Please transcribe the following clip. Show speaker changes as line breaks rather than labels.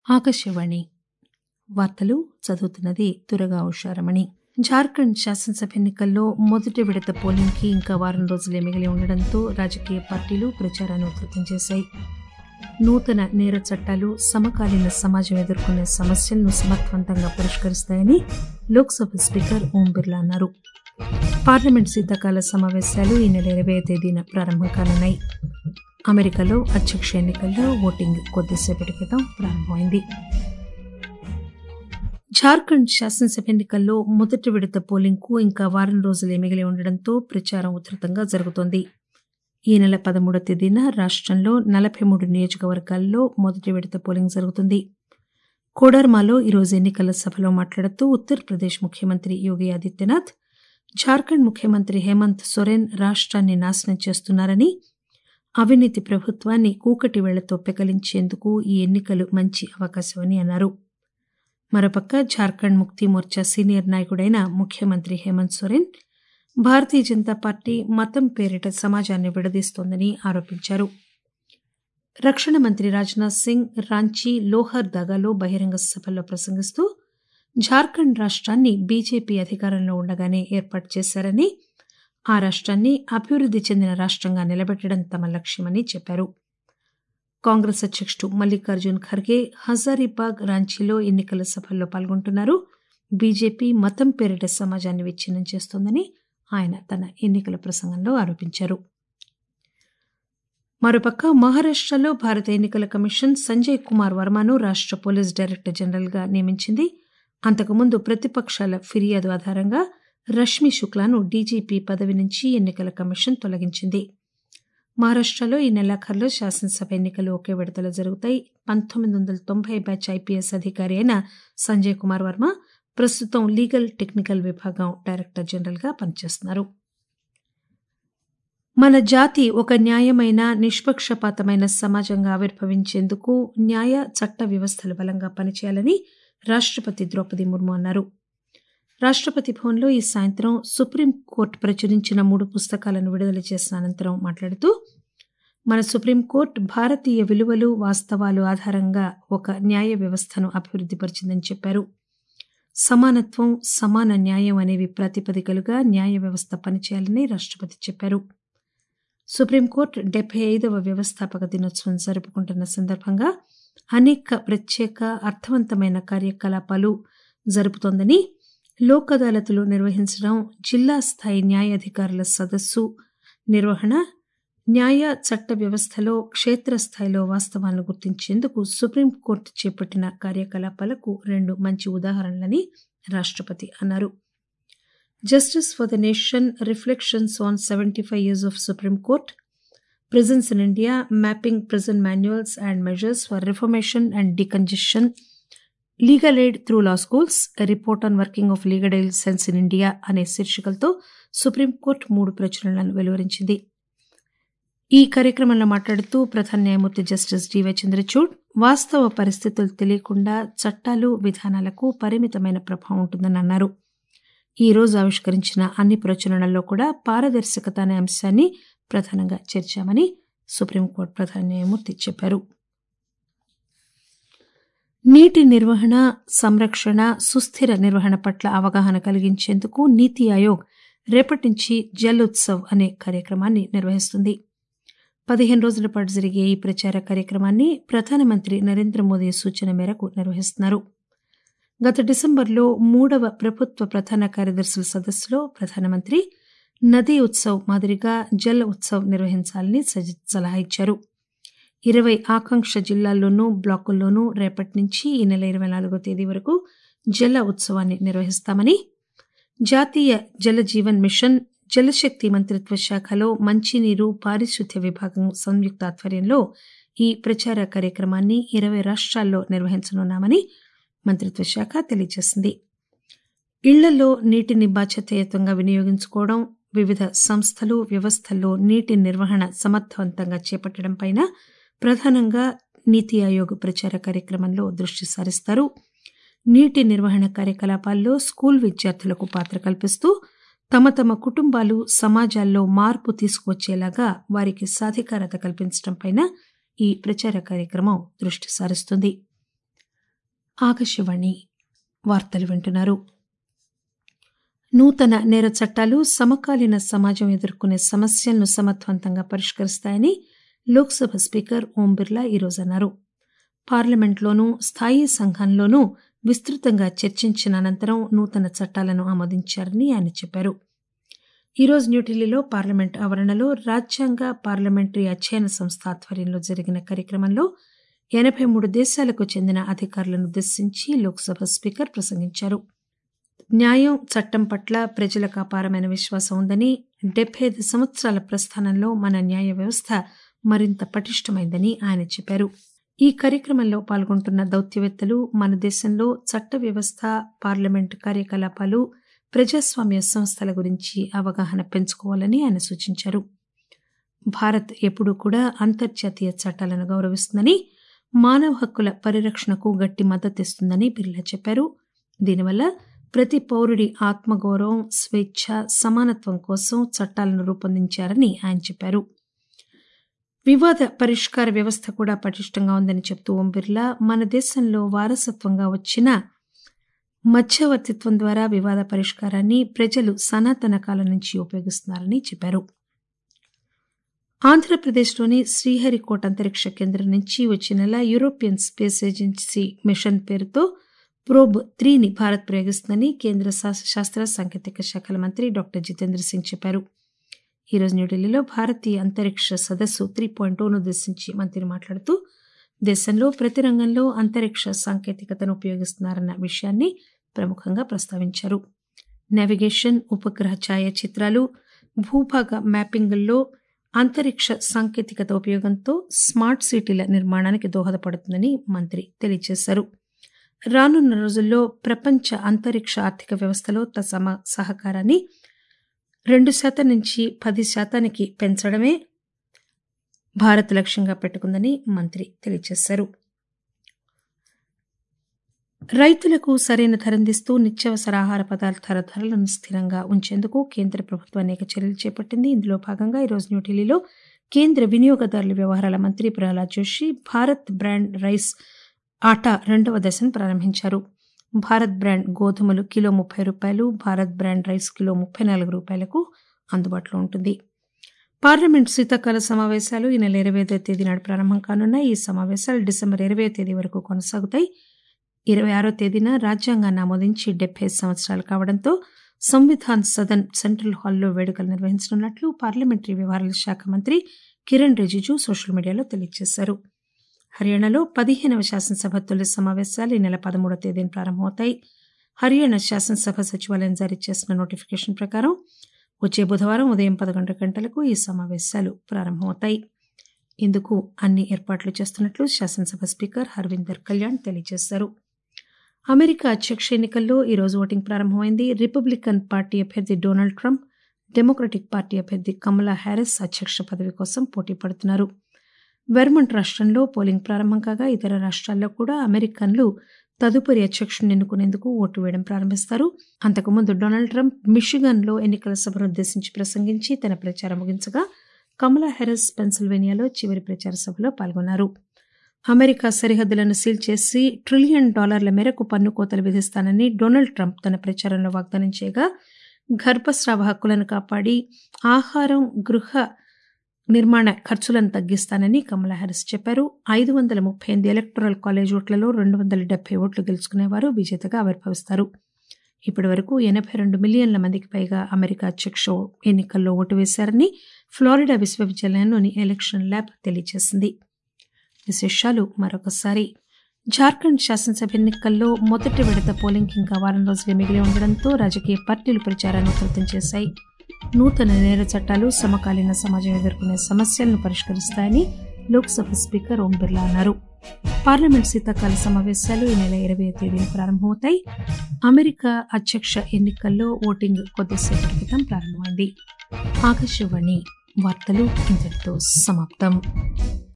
ఆకాశవాణి వార్తలు చదువుతున్నది దురగా ఉషారమణి జార్ఖండ్ శాసనసభ ఎన్నికల్లో మొదటి విడత పోలింగ్ కి ఇంకా వారం రోజులే మిగిలి ఉండడంతో రాజకీయ పార్టీలు ప్రచారాన్ని ఉధృతం చేశాయి నూతన నేర చట్టాలు సమకాలీన సమాజం ఎదుర్కొనే సమస్యలను సమర్థవంతంగా పరిష్కరిస్తాయని లోక్సభ స్పీకర్ ఓం బిర్లా అన్నారు పార్లమెంట్ శీతాకాల సమావేశాలు ఈ నెల ఇరవై తేదీన ప్రారంభం కానున్నాయి అమెరికాలో అధ్యక్ష ఎన్నికల్లో ఓటింగ్ కొద్దిసేపటి క్రితం ప్రారంభమైంది జార్ఖండ్ శాసనసభ ఎన్నికల్లో మొదటి విడత పోలింగ్ కు ఇంకా వారం రోజులే మిగిలి ఉండడంతో ప్రచారం ఉధృతంగా జరుగుతోంది ఈ నెల పదమూడో తేదీన రాష్టంలో నలభై మూడు నియోజకవర్గాల్లో మొదటి విడత పోలింగ్ జరుగుతుంది కోడర్మాలో ఈరోజు ఎన్నికల సభలో మాట్లాడుతూ ఉత్తరప్రదేశ్ ముఖ్యమంత్రి యోగి ఆదిత్యనాథ్ జార్ఖండ్ ముఖ్యమంత్రి హేమంత్ సొరెన్ రాష్ట్రాన్ని నాశనం చేస్తున్నారని అవినీతి ప్రభుత్వాన్ని కూకటి వేళ్లతో పెకలించేందుకు ఈ ఎన్నికలు మంచి అవకాశమని అన్నారు మరోపక్క జార్ఖండ్ ముక్తి మోర్చా సీనియర్ నాయకుడైన ముఖ్యమంత్రి హేమంత్ సొరెన్ భారతీయ జనతా పార్టీ మతం పేరిట సమాజాన్ని విడదీస్తోందని ఆరోపించారు రక్షణ మంత్రి రాజ్నాథ్ సింగ్ రాంచీ లోహర్ దాగాలో బహిరంగ సభల్లో ప్రసంగిస్తూ జార్ఖండ్ రాష్ట్రాన్ని బీజేపీ అధికారంలో ఉండగానే ఏర్పాటు చేశారని ఆ రాష్ట్రాన్ని అభివృద్ది చెందిన రాష్ట్రంగా నిలబెట్టడం తమ లక్ష్యమని చెప్పారు కాంగ్రెస్ అధ్యక్షుడు మల్లికార్జున్ ఖర్గే హజారీబాగ్ రాంచీలో ఎన్నికల సభల్లో పాల్గొంటున్నారు బీజేపీ మతం పేరిట సమాజాన్ని విచ్ఛిన్నం చేస్తోందని ఆయన తన ఎన్నికల ప్రసంగంలో ఆరోపించారు మరోపక్క మహారాష్టలో భారత ఎన్నికల కమిషన్ సంజయ్ కుమార్ వర్మను రాష్ట పోలీస్ డైరెక్టర్ జనరల్ గా నియమించింది అంతకుముందు ప్రతిపక్షాల ఫిర్యాదు ఆధారంగా రష్మి శుక్లాను డీజీపీ పదవి నుంచి ఎన్నికల కమిషన్ తొలగించింది మహారాష్టలో ఈ నెలాఖరులో శాసనసభ ఎన్నికలు ఒకే విడతలో జరుగుతాయి పంతొమ్మిది వందల తొంభై బ్యాచ్ ఐపీఎస్ అధికారి అయిన సంజయ్ కుమార్ వర్మ ప్రస్తుతం లీగల్ టెక్నికల్ విభాగం డైరెక్టర్ జనరల్ గా పనిచేస్తున్నారు మన జాతి ఒక న్యాయమైన నిష్పక్షపాతమైన సమాజంగా ఆవిర్భవించేందుకు న్యాయ చట్ట వ్యవస్థలు బలంగా పనిచేయాలని రాష్టపతి ద్రౌపది ముర్ము అన్నారు రాష్టపతి భవన్లో ఈ సాయంత్రం సుప్రీంకోర్టు ప్రచురించిన మూడు పుస్తకాలను విడుదల చేసిన అనంతరం మాట్లాడుతూ మన సుప్రీంకోర్టు భారతీయ విలువలు వాస్తవాలు ఆధారంగా ఒక న్యాయ వ్యవస్థను అభివృద్దిపరిచిందని చెప్పారు సమానత్వం సమాన న్యాయం అనేవి ప్రాతిపదికలుగా న్యాయ వ్యవస్థ పనిచేయాలని రాష్టపతి చెప్పారు సుప్రీంకోర్టు డెబ్బై ఐదవ వ్యవస్థాపక దినోత్సవం జరుపుకుంటున్న సందర్భంగా అనేక ప్రత్యేక అర్థవంతమైన కార్యకలాపాలు జరుపుతోందని లోక్ అదాలతులు నిర్వహించడం జిల్లా స్థాయి న్యాయాధికారుల సదస్సు నిర్వహణ న్యాయ చట్ట వ్యవస్థలో క్షేత్రస్థాయిలో వాస్తవాలను గుర్తించేందుకు సుప్రీంకోర్టు చేపట్టిన కార్యకలాపాలకు రెండు మంచి ఉదాహరణలని రాష్టపతి అన్నారు justice for the nation reflections on seventy five years of supreme court prisons in India mapping prison manuals and measures for reformation and decongestion legal aid through law schools report on working of legal aid sense in India అనే శీర్షికలతో supreme court మూడు ప్రచురణలను వెలువరించింది ఈ కార్యక్రమంలో మాట్లాడుతూ ప్రధాన న్యాయమూర్తి justice DY Chandrachud వాస్తవ పరిస్థితులు తెలియకుండా చట్టాలు విధానాలకు పరిమితమైన ప్రభావం ఉంటుందని అన్నారు ఈ రోజు ఆవిష్కరించిన అన్ని ప్రచురణల్లో కూడా పారదర్శకత అనే అంశాన్ని ప్రధానంగా చేర్చామని సుప్రీంకోర్టు ప్రధాన న్యాయమూర్తి చెప్పారు నీటి నిర్వహణ సంరక్షణ సుస్థిర నిర్వహణ పట్ల అవగాహన కలిగించేందుకు నీతి ఆయోగ్ రేపటి నుంచి జల్ ఉత్సవ్ అనే కార్యక్రమాన్ని నిర్వహిస్తుంది పదిహేను రోజుల పాటు జరిగే ఈ ప్రచార కార్యక్రమాన్ని ప్రధానమంత్రి నరేంద్ర మోదీ సూచన మేరకు నిర్వహిస్తున్నారు గత డిసెంబర్లో మూడవ ప్రభుత్వ ప్రధాన కార్యదర్శుల సదస్సులో ప్రధానమంత్రి నదీ ఉత్సవ్ మాదిరిగా జల్ ఉత్సవ్ నిర్వహించాలని సలహా ఇచ్చారు ఇరవై ఆకాంక్ష జిల్లాల్లోనూ బ్లాకుల్లోనూ రేపటి నుంచి ఈ నెల ఇరవై నాలుగో తేదీ వరకు జల ఉత్సవాన్ని నిర్వహిస్తామని జాతీయ జల జీవన్ మిషన్ జలశక్తి మంత్రిత్వ శాఖలో మంచినీరు పారిశుద్ధ్య విభాగం సంయుక్త ఆధ్వర్యంలో ఈ ప్రచార కార్యక్రమాన్ని ఇరవై రాష్ట్రాల్లో నిర్వహించనున్నామని మంత్రిత్వ శాఖ తెలియజేసింది ఇళ్లలో నీటిని బాధ్యతాయుతంగా వినియోగించుకోవడం వివిధ సంస్థలు వ్యవస్థల్లో నీటి నిర్వహణ సమర్థవంతంగా చేపట్టడంపై ప్రధానంగా నీతి ఆయోగ్ ప్రచార కార్యక్రమంలో దృష్టి సారిస్తారు నీటి నిర్వహణ కార్యకలాపాల్లో స్కూల్ విద్యార్థులకు పాత్ర కల్పిస్తూ తమ తమ కుటుంబాలు సమాజాల్లో మార్పు తీసుకువచ్చేలాగా వారికి సాధికారత కల్పించడంపై ఈ ప్రచార కార్యక్రమం దృష్టి సారిస్తుంది ఆకాశవాణి వార్తలు వింటున్నారు నూతన నేర చట్టాలు సమకాలీన సమాజం ఎదుర్కొనే సమస్యలను సమర్థవంతంగా పరిష్కరిస్తాయని లోక్సభ స్పీకర్ ఓం బిర్లా ఈరోజు అన్నారు పార్లమెంట్లోనూ స్థాయీ సంఘంలోనూ విస్తృతంగా చర్చించిన అనంతరం నూతన చట్టాలను ఆమోదించారని ఆయన చెప్పారు ఈరోజు న్యూఢిల్లీలో పార్లమెంట్ ఆవరణలో రాజ్యాంగ పార్లమెంటరీ అధ్యయన సంస్థ ఆధ్వర్యంలో జరిగిన కార్యక్రమంలో ఎనబై మూడు దేశాలకు చెందిన అధికారులను ఉద్దేశించి లోక్సభ స్పీకర్ ప్రసంగించారు న్యాయం చట్టం పట్ల ప్రజలకు అపారమైన విశ్వాసం ఉందని డెబ్బై ఐదు సంవత్సరాల ప్రస్థానంలో మన న్యాయ వ్యవస్థ మరింత పటిష్టమైందని ఆయన చెప్పారు ఈ కార్యక్రమంలో పాల్గొంటున్న దౌత్యవేత్తలు మన దేశంలో చట్ట వ్యవస్థ పార్లమెంటు కార్యకలాపాలు ప్రజాస్వామ్య సంస్థల గురించి అవగాహన పెంచుకోవాలని ఆయన సూచించారు భారత్ ఎప్పుడూ కూడా అంతర్జాతీయ చట్టాలను గౌరవిస్తుందని మానవ హక్కుల పరిరక్షణకు గట్టి మద్దతిస్తుందని బిర్లా చెప్పారు దీనివల్ల ప్రతి పౌరుడి ఆత్మగౌరవం స్వేచ్ఛ సమానత్వం కోసం చట్టాలను రూపొందించారని ఆయన చెప్పారు వివాద పరిష్కార వ్యవస్థ కూడా పటిష్టంగా ఉందని చెప్తూ ఓం బిర్లా మన దేశంలో వారసత్వంగా వచ్చిన మధ్యవర్తిత్వం ద్వారా వివాద పరిష్కారాన్ని ప్రజలు సనాతన కాలం నుంచి ఉపయోగిస్తున్నారని చెప్పారు ఆంధ్రప్రదేశ్లోని శ్రీహరికోట అంతరిక్ష కేంద్రం నుంచి వచ్చే నెల యూరోపియన్ స్పేస్ ఏజెన్సీ మిషన్ పేరుతో ప్రోబ్ త్రీని భారత్ ప్రయోగిస్తుందని కేంద్ర శాస్త్ర సాంకేతిక శాఖల మంత్రి డాక్టర్ జితేంద్ర సింగ్ చెప్పారు ఈరోజు న్యూఢిల్లీలో భారతీయ అంతరిక్ష సదస్సు త్రీ పాయింట్ ఉద్దేశించి మంత్రి మాట్లాడుతూ దేశంలో ప్రతి రంగంలో అంతరిక్ష సాంకేతికతను ఉపయోగిస్తున్నారన్న విషయాన్ని ప్రముఖంగా ప్రస్తావించారు నావిగేషన్ ఉపగ్రహ ఛాయాచిత్రాలు భూభాగ మ్యాపింగుల్లో అంతరిక్ష సాంకేతికత ఉపయోగంతో స్మార్ట్ సిటీల నిర్మాణానికి దోహదపడుతుందని మంత్రి తెలియజేశారు రానున్న రోజుల్లో ప్రపంచ అంతరిక్ష ఆర్థిక వ్యవస్థలో తమ సహకారాన్ని రెండు శాతం నుంచి పది శాతానికి పెంచడమే భారత్ లక్ష్యంగా పెట్టుకుందని మంత్రి తెలియజేశారు రైతులకు సరైన ధరందిస్తూ నిత్యావసర ఆహార పదార్థాల ధరలను స్థిరంగా ఉంచేందుకు కేంద్ర ప్రభుత్వం అనేక చర్యలు చేపట్టింది ఇందులో భాగంగా ఈరోజు న్యూఢిల్లీలో కేంద్ర వినియోగదారుల వ్యవహారాల మంత్రి ప్రహ్లాద్ జోషి భారత్ బ్రాండ్ రైస్ ఆటా రెండవ దశను ప్రారంభించారు భారత్ బ్రాండ్ గోధుమలు కిలో ముప్పై రూపాయలు భారత్ బ్రాండ్ రైస్ కిలో ముప్పై నాలుగు రూపాయలకు అందుబాటులో ఉంటుంది పార్లమెంట్ శీతాకాల సమావేశాలు ఈ నెల ఇరవై ఐదో తేదీ నాడు ప్రారంభం కానున్నాయి ఈ సమావేశాలు డిసెంబర్ ఇరవై తేదీ వరకు కొనసాగుతాయి ఇరవై ఆరో తేదీన రాజ్యాంగాన్ని ఆమోదించి డెబ్బై సంవత్సరాలు కావడంతో సంవిధాన్ సదన్ సెంట్రల్ హాల్లో వేడుకలు నిర్వహించనున్నట్లు పార్లమెంటరీ వ్యవహారాల శాఖ మంత్రి కిరణ్ రిజిజు సోషల్ మీడియాలో తెలియజేశారు హర్యానాలో పదిహేనవ శాసనసభ తొలి సమావేశాలు ఈ నెల పదమూడవ తేదీన ప్రారంభమవుతాయి హర్యానా శాసనసభ సచివాలయం జారీ చేసిన నోటిఫికేషన్ ప్రకారం వచ్చే బుధవారం ఉదయం పదకొండు గంటలకు ఈ సమావేశాలు ప్రారంభమవుతాయి ఇందుకు అన్ని ఏర్పాట్లు చేస్తున్నట్లు శాసనసభ స్పీకర్ హర్విందర్ కళ్యాణ్ తెలియజేశారు అమెరికా అధ్యక్ష ఎన్నికల్లో ఈరోజు ఓటింగ్ ప్రారంభమైంది రిపబ్లికన్ పార్టీ అభ్యర్థి డొనాల్డ్ ట్రంప్ డెమోక్రటిక్ పార్టీ అభ్యర్థి కమలా హ్యారిస్ అధ్యక్ష పదవి కోసం పోటీ పడుతున్నారు వెర్మంట్ రాష్ట్రంలో పోలింగ్ ప్రారంభం కాగా ఇతర రాష్ట్రాల్లో కూడా అమెరికన్లు తదుపరి అధ్యక్షుడిని ఎన్నుకునేందుకు ఓటు వేయడం ప్రారంభిస్తారు అంతకుముందు డొనాల్డ్ ట్రంప్ మిషిగన్లో ఎన్నికల సభను ఉద్దేశించి ప్రసంగించి తన ప్రచారం ముగించగా కమలా హ్యారిస్ పెన్సిల్వేనియాలో చివరి ప్రచార సభలో పాల్గొన్నారు అమెరికా సరిహద్దులను సీల్ చేసి ట్రిలియన్ డాలర్ల మేరకు పన్ను కోతలు విధిస్తానని డొనాల్డ్ ట్రంప్ తన ప్రచారంలో వాగ్దానం చేయగా గర్భస్రావ హక్కులను కాపాడి ఆహారం గృహ నిర్మాణ ఖర్చులను తగ్గిస్తానని కమలా హ్యారిస్ చెప్పారు ఐదు వందల ముప్పై ఎనిమిది ఎలక్టోరల్ కాలేజ్ ఓట్లలో రెండు వందల డెబ్బై ఓట్లు గెలుచుకునేవారు విజేతగా ఆవిర్భవిస్తారు ఇప్పటి వరకు ఎనభై రెండు మిలియన్ల మందికి పైగా అమెరికా అధ్యక్ష ఎన్నికల్లో ఓటు వేశారని ఫ్లోరిడా విశ్వవిద్యాలయంలోని ఎలక్షన్ ల్యాబ్ తెలియజేసింది విశేషాలు మరొకసారి జార్ఖండ్ శాసనసభ ఎన్నికల్లో మొదటి విడత పోలింగ్ ఇంకా వారం రోజులే మిగిలి ఉండడంతో రాజకీయ పార్టీలు ప్రచారాన్ని ఉధృతం చేశాయి నూతన నేర చట్టాలు సమకాలీన సమాజం ఎదుర్కొనే సమస్యలను పరిష్కరిస్తాయని లోక్సభ స్పీకర్ ఓం బిర్లా అన్నారు పార్లమెంట్ శీతాకాల సమావేశాలు ఈ నెల ఇరవై తేదీన ప్రారంభమవుతాయి అమెరికా అధ్యక్ష ఎన్నికల్లో ఓటింగ్ కొద్దిసేపటి క్రితం ప్రారంభమైంది ఆకాశవాణి వార్తలు ఇంతటితో సమాప్తం